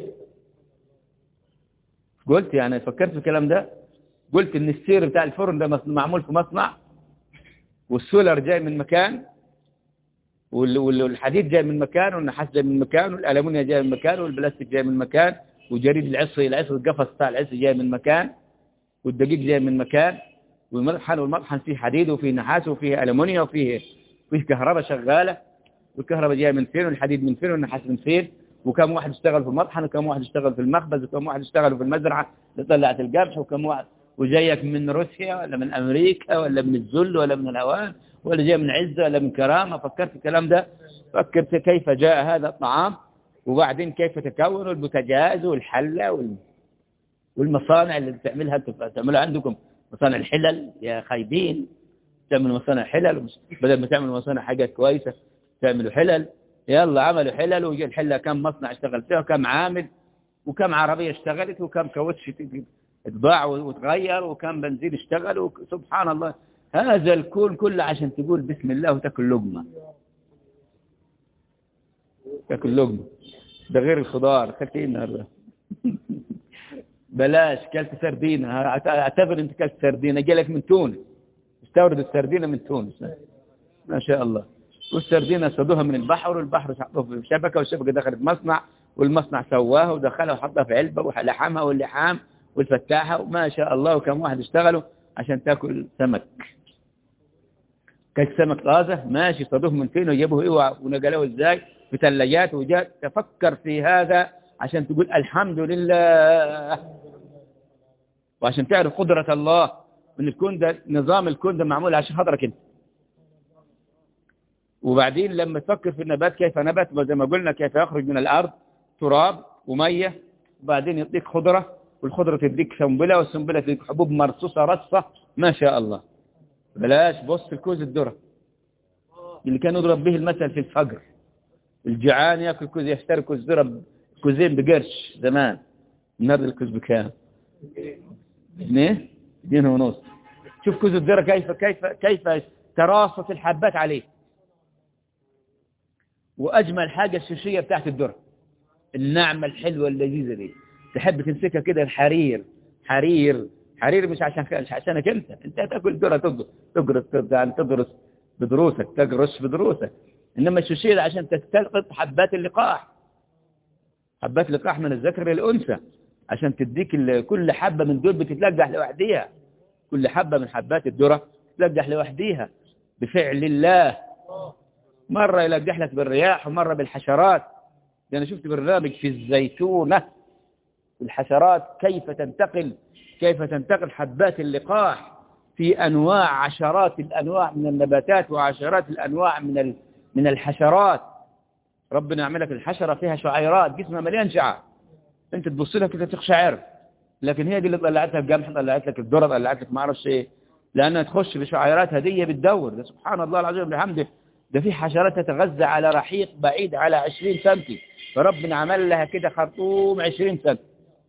قلت يعني فكرت في الكلام ده قلت ان السير بتاع الفرن ده معمول في مصنع والسولر جاي من مكان والحديد جاي من مكان والنحاس جاي من مكان والألمونيا جاي من مكان والبلاستيك جاي من مكان وجريد العصي العصي القفص بتاع العصي جاي من مكان والدقيق جاي من مكان والمطحن والمطحن فيه حديد وفيه نحاس وفيه ألمونيا وفيه فيه كهرباء شغالة والكهرباء جايه من فين والحديد من فين والنحاس من فين وكم واحد اشتغل في المطحن وكم واحد اشتغل في المخبز وكم واحد اشتغل في المزرعة اللي طلعت القمح وكم واحد وجايك من روسيا ولا من أمريكا ولا من الذل ولا من الهوان ولا جاي من عزة ولا من كرامة فكرت الكلام ده فكرت كيف جاء هذا الطعام وبعدين كيف تكون البوتاجاز والحلة وال... والمصانع اللي بتعملها انتم تعملها عندكم مصانع الحلل يا خايبين تعملوا مصانع حلل بدل ما تعملوا مصانع حاجات كويسة تعملوا حلل يلا عملوا حلل وجي الحلة كم مصنع اشتغل فيها وكم عامل وكم عربية اشتغلت وكم كاوتش اتباع وتغير وكم بنزين اشتغل سبحان الله هذا الكون كله عشان تقول بسم الله وتاكل لقمة تاكل لقمة ده غير الخضار اكلت ايه النهارده بلاش كلت سردينة اعتبر انت كلت سردينة جالك من تونس استورد السردينة من تونس ما شاء الله والسردينة صدوها من البحر والبحر حطوها في شبكة والشبكة دخلت مصنع والمصنع سواها ودخلها وحطها في علبة ولحمها واللحام والفتاحة وما شاء الله وكم واحد اشتغلوا عشان تاكل سمك كل سمك طازة ماشي صدوه من فين وجابوه ايه ونقلوه ازاي في ثلاجات وجاء تفكر في هذا عشان تقول الحمد لله وعشان تعرف قدرة الله ان الكون ده نظام الكون ده معمول عشان خاطرك انت وبعدين لما تفكر في النبات كيف نبت زي ما قلنا كيف يخرج من الارض تراب ومية وبعدين يعطيك خضرة والخضرة تديك سنبلة والسنبلة تديك حبوب مرصوصة رصة ما شاء الله بلاش بص في كوز الذرة اللي كان يضرب به المثل في الفقر الجعان ياكل كوز يشتري كوز ذرة كوزين بقرش زمان النهارده الكوز بكام؟ اثنين؟ اثنين ونص شوف كوز الذرة كيف كيف كيف تراصت الحبات عليه واجمل حاجة الشيشية بتاعت الذرة الناعمة الحلوة اللذيذة دي تحب تمسكها كده الحرير حرير حرير مش عشان مش عشانك انت انت هتاكل ذره تقرص يعني تدرس بدروسك تقرص بدروسك انما الشيشير عشان تستلقط حبات اللقاح حبات اللقاح من الذكر للانثى عشان تديك كل حبه من دول بتتلقح لوحديها كل حبه من حبات الذره تلقح لوحديها بفعل الله مره يلقح لك بالرياح ومره بالحشرات انا شفت برنامج في الزيتونه الحشرات كيف تنتقل كيف تنتقل حبات اللقاح في أنواع عشرات الأنواع من النباتات وعشرات الأنواع من من الحشرات ربنا يعمل لك الحشرة فيها شعيرات جسمها مليان شعر انت تبص لها كده تخشعر لكن هي دي اللي طلعتها القمح طلعت لك الذره طلعت لك ما اعرفش ايه لانها تخش بشعيرات هديه بتدور ده سبحان الله العظيم بحمده ده في حشرات تتغذى على رحيق بعيد على 20 سم فربنا عمل لها كده خرطوم 20 سم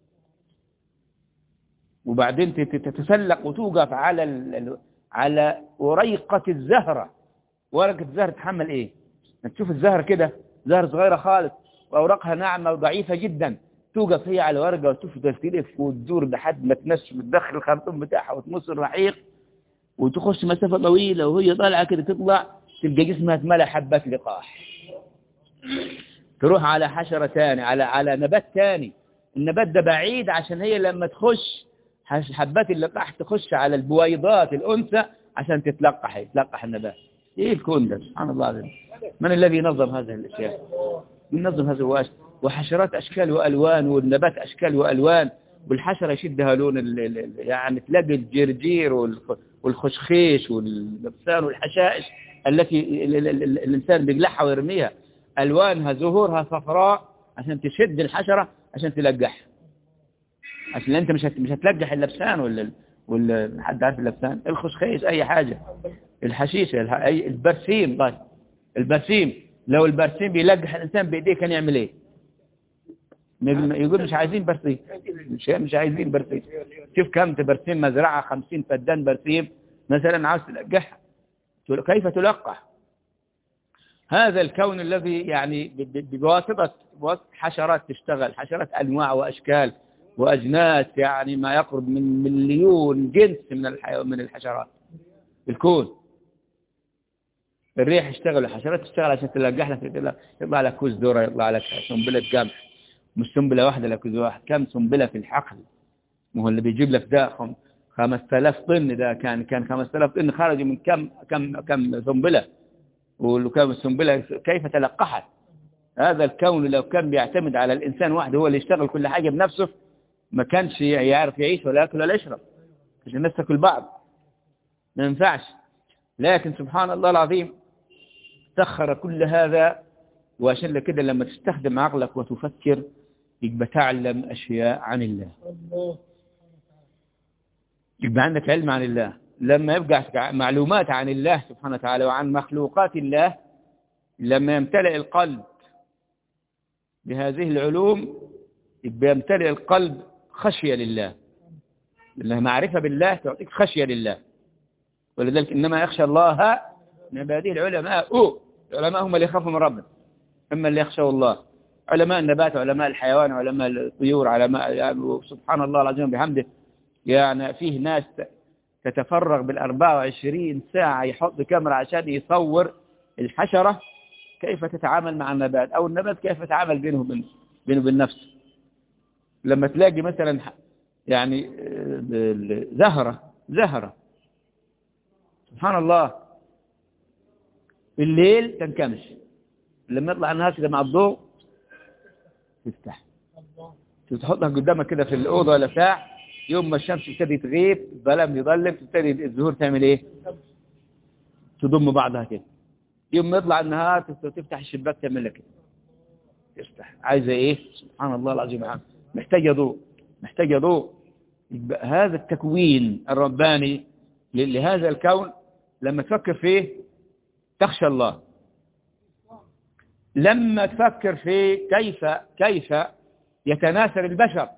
وبعدين تتسلق وتوقف على ال... على وريقة الزهرة ورقة الزهرة تحمل ايه تشوف الزهرة كده زهرة صغيرة خالص وأوراقها ناعمة وضعيفة جدا توقف هي على ورقة وتفضل تلف وتدور لحد ما تنشف وتدخل الخرطوم بتاعها وتمص الرحيق وتخش مسافة طويلة وهي طالعة كده تطلع تلقى جسمها اتملى حبات لقاح تروح على حشرة تاني على على نبات تاني النبات ده بعيد عشان هي لما تخش حبات اللقاح تخش على البويضات الأنثى عشان تتلقح يتلقح النبات ايه الكون ده سبحان الله العظيم من الذي نظم هذه الاشياء من نظم هذا الواش وحشرات اشكال والوان والنبات اشكال والوان والحشره يشدها لون ال ال يعني تلاقي الجرجير والخشخيش واللبسان والحشائش التي ال ال ال الانسان بيقلعها ويرميها الوانها زهورها صفراء عشان تشد الحشره عشان تلقحها عشان انت مش مش هتلقح اللبسان ولا ولا حد عارف اللبسان الخشخيش اي حاجه الحشيشه البرسيم طيب البرسيم لو البرسيم بيلقح الانسان بايديه كان يعمل ايه يقول مش عايزين برسيم مش مش عايزين برسيم شوف كم برسيم مزرعه 50 فدان برسيم مثلا عاوز تلقحها كيف تلقح هذا الكون الذي يعني بواسطه حشرات تشتغل حشرات انواع واشكال وأجناس يعني ما يقرب من مليون جنس من الحيوان من الحشرات الكون الريح يشتغل الحشرات تشتغل عشان تلقح لك يطلع لك كوز ذره يطلع لك سنبلة قمح مش سنبلة واحدة لك كوز واحد كم سنبلة في الحقل ما هو اللي بيجيب لك ده 5000 طن ده كان كان 5000 طن خرجوا من كم كم كم سنبلة وكم السنبلة كيف تلقحت هذا الكون لو كان بيعتمد على الإنسان وحده هو اللي يشتغل كل حاجة بنفسه ما كانش يعرف يعيش ولا يأكل ولا يشرب عشان الناس تاكل بعض ما ينفعش لكن سبحان الله العظيم سخر كل هذا وعشان كده لما تستخدم عقلك وتفكر يبقى تعلم أشياء عن الله يبقى عندك علم عن الله لما يبقى معلومات عن الله سبحانه وتعالى وعن مخلوقات الله لما يمتلئ القلب بهذه العلوم يبقى يمتلئ القلب خشية لله لأنها معرفة بالله تعطيك خشية لله ولذلك إنما يخشى الله من عباده العلماء أوه. العلماء هم اللي يخافوا من ربنا أما اللي يخشوا الله علماء النبات علماء الحيوان علماء الطيور علماء يعني سبحان الله العظيم بحمده يعني فيه ناس تتفرغ بالأربعة وعشرين ساعة يحط كاميرا عشان يصور الحشرة كيف تتعامل مع النبات أو النبات كيف يتعامل بينه وبين بينه وبين نفسه لما تلاقي مثلا يعني زهرة زهرة سبحان الله الليل تنكمش لما يطلع النهار كده مع الضوء تفتح تحطها قدامك كده في الأوضة ولا ساعة يوم ما الشمس تبتدي تغيب الظلام يظلم تبتدي الزهور تعمل ايه تضم بعضها كده يوم ما يطلع النهار تفتح الشباك تعمل لك كده تفتح عايزه ايه سبحان الله العظيم محتاجه ضوء محتاجه ضوء هذا التكوين الرباني لهذا الكون لما تفكر فيه تخشى الله لما تفكر في كيف كيف يتناسل البشر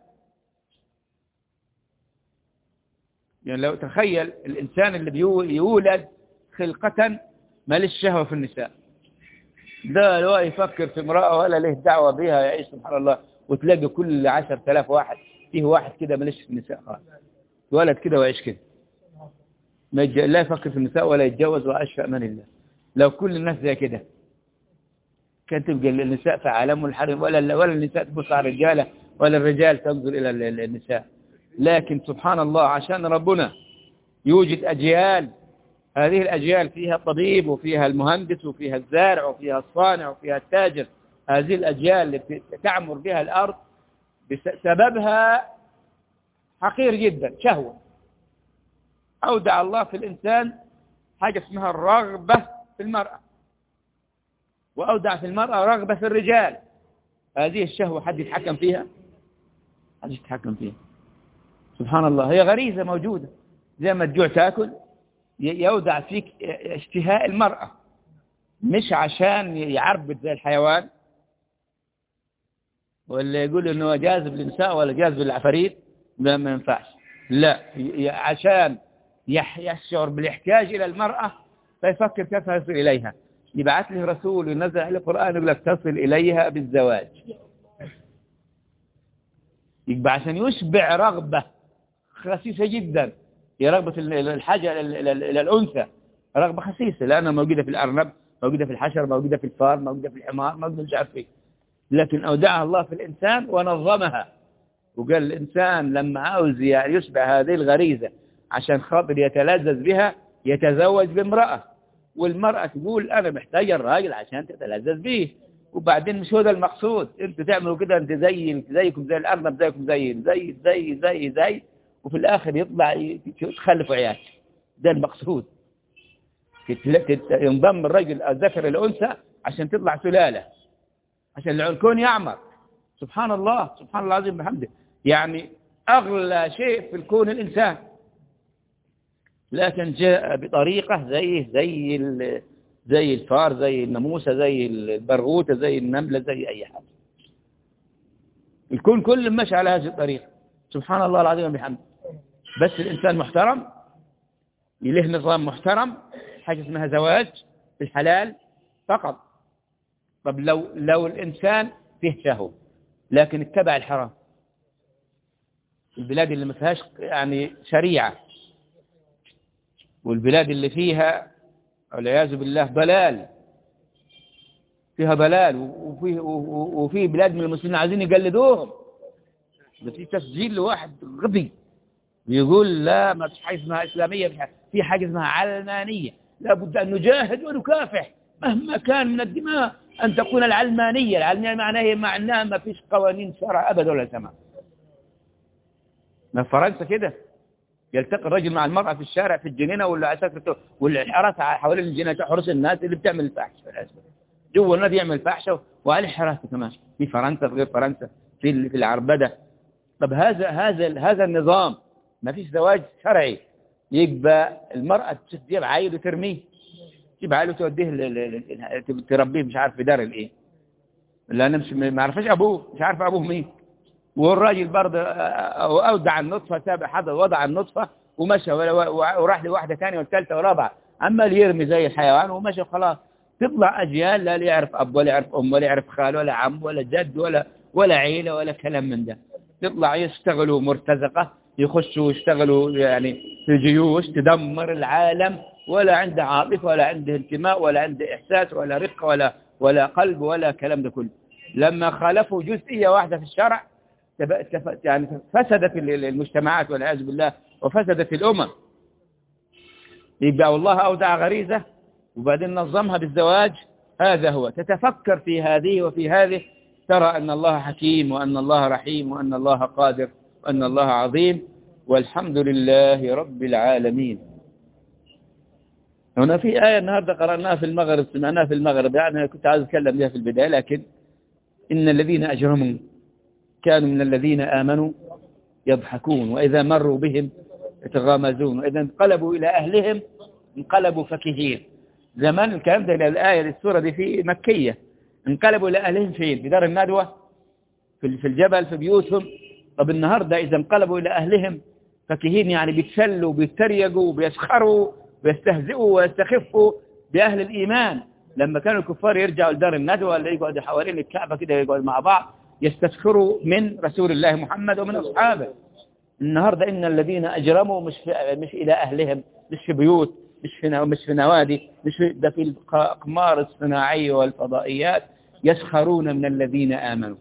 يعني لو تخيل الإنسان اللي يولد خلقة ما ليش شهوة في النساء ده لا يفكر في امرأة ولا له دعوة بها يعيش سبحان الله وتلاقي كل عشر ثلاث واحد فيه واحد كده ماليش في النساء خالص ولد كده ويعيش كده ما يج... لا يفكر في النساء ولا يتجوز وعاش في أمان الله لو كل الناس زي كده كانت تبقى النساء في عالم الحرم ولا ولا النساء تبص على الرجالة ولا الرجال تنظر إلى النساء لكن سبحان الله عشان ربنا يوجد أجيال هذه الأجيال فيها الطبيب وفيها المهندس وفيها الزارع وفيها الصانع وفيها التاجر هذه الأجيال التي تعمر بها الأرض بسببها حقير جدا شهوة أودع الله في الإنسان حاجة اسمها الرغبة في المرأة وأودع في المرأة رغبة في الرجال هذه الشهوة حد يتحكم فيها حد يتحكم فيها سبحان الله هي غريزة موجودة زي ما تجوع تاكل يودع فيك اشتهاء المرأة مش عشان يعربد زي الحيوان ولا يقول انه جاذب للنساء ولا جاذب للعفاريت لا ما ينفعش لا عشان يشعر بالاحتياج الى المرأة فيفكر كيف يصل اليها يبعث له رسول وينزل عليه القرآن يقول لك تصل اليها بالزواج يبقى عشان يشبع رغبة خسيسة جدا هي رغبة الحاجة إلى الأنثى رغبة خسيسة لأنها موجودة في الأرنب موجودة في الحشر موجودة في الفار موجودة في الحمار موجودة مش عارف ايه لكن أودعها الله في الإنسان ونظمها وقال الإنسان لما عاوز يشبع هذه الغريزة عشان خاطر يتلذذ بها يتزوج بامرأة والمرأة تقول أنا محتاجة الراجل عشان تتلذذ به وبعدين مش هو ده المقصود انتوا تعملوا كده انت زي زيكم زي الأرنب زيكم زي زي زي زي زي وفي الآخر يطلع تخلفوا عيال ده المقصود ينضم الرجل الذكر الأنثى عشان تطلع سلالة عشان الكون يعمر سبحان الله سبحان الله العظيم بحمده يعني أغلى شيء في الكون الإنسان لكن جاء بطريقة زي زي زي الفار زي الناموسة زي البرغوثة زي النملة زي أي حاجة الكون كله ماشي على هذه الطريقة سبحان الله العظيم بحمده بس الإنسان محترم له نظام محترم حاجة اسمها زواج الحلال فقط طب لو لو الإنسان فيه شهوة لكن اتبع الحرام البلاد اللي ما فيهاش يعني شريعة والبلاد اللي فيها والعياذ بالله ضلال فيها ضلال وفي وفي بلاد من المسلمين عايزين يقلدوهم ده في تسجيل لواحد غبي بيقول لا ما فيش حاجه اسمها اسلاميه في حاجه اسمها علمانيه لابد ان نجاهد ونكافح مهما كان من الدماء أن تكون العلمانية العلمانية معناها معناها ما فيش قوانين شرع أبدا ولا سماء ما في فرنسا كده يلتقي الرجل مع المرأة في الشارع في الجنينة ولا عساكر والحراسة حوالين الجنينة تحرس الناس اللي بتعمل الفاحشة جوا النادي يعمل فاحشة وعليه حراسة كمان في فرنسا في غير فرنسا في في العربدة طب هذا هذا هذا النظام ما فيش زواج شرعي يبقى المرأة تجيب عيل وترميه تجيب عيل وتوديه تربيه مش عارف في دار الايه لا انا مش ما عرفش ابوه مش عارف ابوه مين والراجل برضه اودع النطفه ساب حدا وضع النطفه ومشى وراح لواحده ثانيه والثالثه والرابعه عمال يرمي زي الحيوان ومشى وخلاص تطلع اجيال لا يعرف اب ولا يعرف ام ولا يعرف خال ولا عم ولا جد ولا ولا عيله ولا كلام من ده يطلع يشتغلوا مرتزقه يخشوا يشتغلوا يعني في جيوش تدمر العالم ولا عنده عاطفه ولا عنده انتماء ولا عنده احساس ولا رقه ولا ولا قلب ولا كلام ده كله لما خالفوا جزئيه واحده في الشرع يعني فسدت المجتمعات والعياذ بالله وفسدت الامم يبقى والله اودع غريزه وبعدين نظمها بالزواج هذا هو تتفكر في هذه وفي هذه ترى أن الله حكيم وأن الله رحيم وأن الله قادر وأن الله عظيم والحمد لله رب العالمين هنا في آية النهاردة قرأناها في المغرب سمعناها في المغرب يعني أنا كنت عايز أتكلم بها في البداية لكن إن الذين أجرموا كانوا من الذين آمنوا يضحكون وإذا مروا بهم يتغامزون وإذا انقلبوا إلى أهلهم انقلبوا فكهين زمان الكلام ده الآية السورة دي في مكية انقلبوا إلى أهلهم فين في دار الندوة في الجبل في بيوتهم طب النهاردة إذا انقلبوا إلى أهلهم فكهين يعني بيتسلوا بيتريقوا بيسخروا بيستهزئوا ويستخفوا بأهل الإيمان لما كانوا الكفار يرجعوا لدار الندوة اللي يقعدوا حوالين الكعبة كده يقعدوا مع بعض يستسخروا من رسول الله محمد ومن أصحابه النهاردة إن الذين أجرموا مش, في مش إلى أهلهم مش في بيوت مش في مش في نوادي مش في ده في الأقمار الصناعية والفضائيات يسخرون من الذين آمنوا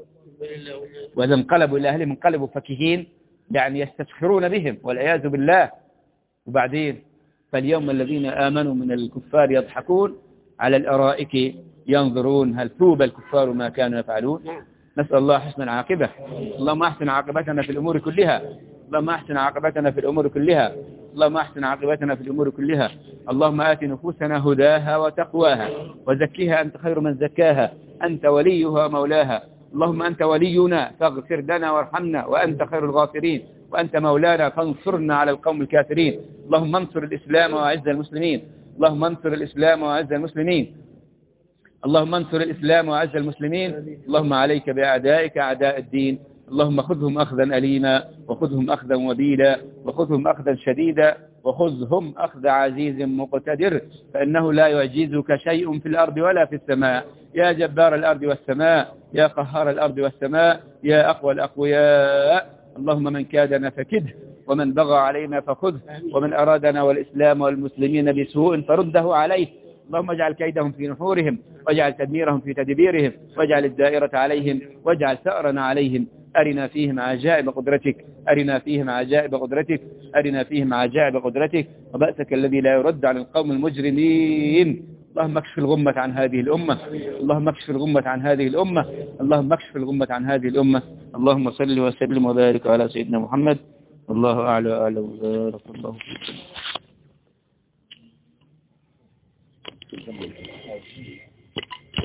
وإذا انقلبوا إلى أهلهم انقلبوا فكهين يعني يستسخرون بهم والعياذ بالله وبعدين فاليوم الذين آمنوا من الكفار يضحكون على الأرائك ينظرون هل توب الكفار ما كانوا يفعلون نسأل الله حسن العاقبة اللهم أحسن عاقبتنا في الأمور كلها اللهم أحسن عاقبتنا في الأمور كلها اللهم أحسن عاقبتنا في الأمور كلها اللهم آت نفوسنا هداها وتقواها وزكيها أنت خير من زكاها أنت وليها ومولاها اللهم أنت ولينا فاغفر لنا وارحمنا وأنت خير الغافرين وأنت مولانا فانصرنا على القوم الكافرين اللهم انصر الإسلام وأعز المسلمين اللهم انصر الإسلام وأعز المسلمين اللهم انصر الإسلام وأعز المسلمين اللهم عليك بأعدائك أعداء الدين اللهم خذهم أخذا أليما وخذهم أخذا وبيلا وخذهم أخذا شديدا وخذهم أخذ عزيز مقتدر فإنه لا يعجزك شيء في الأرض ولا في السماء يا جبار الأرض والسماء يا قهار الأرض والسماء يا أقوى الأقوياء اللهم من كادنا فكده ومن بغى علينا فخذه ومن أرادنا والإسلام والمسلمين بسوء فرده عليه اللهم اجعل كيدهم في نحورهم واجعل تدميرهم في تدبيرهم واجعل الدائرة عليهم واجعل ثأرنا عليهم أرنا فيهم عجائب قدرتك أرنا فيهم عجائب قدرتك أرنا فيهم عجائب قدرتك وبأسك الذي لا يرد عن القوم المجرمين اللهم اكشف الغمة عن هذه الأمة اللهم اكشف الغمة عن هذه الأمة اللهم اكشف الغمة عن هذه الأمة اللهم صل وسلم وبارك على سيدنا محمد الله أعلى وأعلى وبارك الله فيكم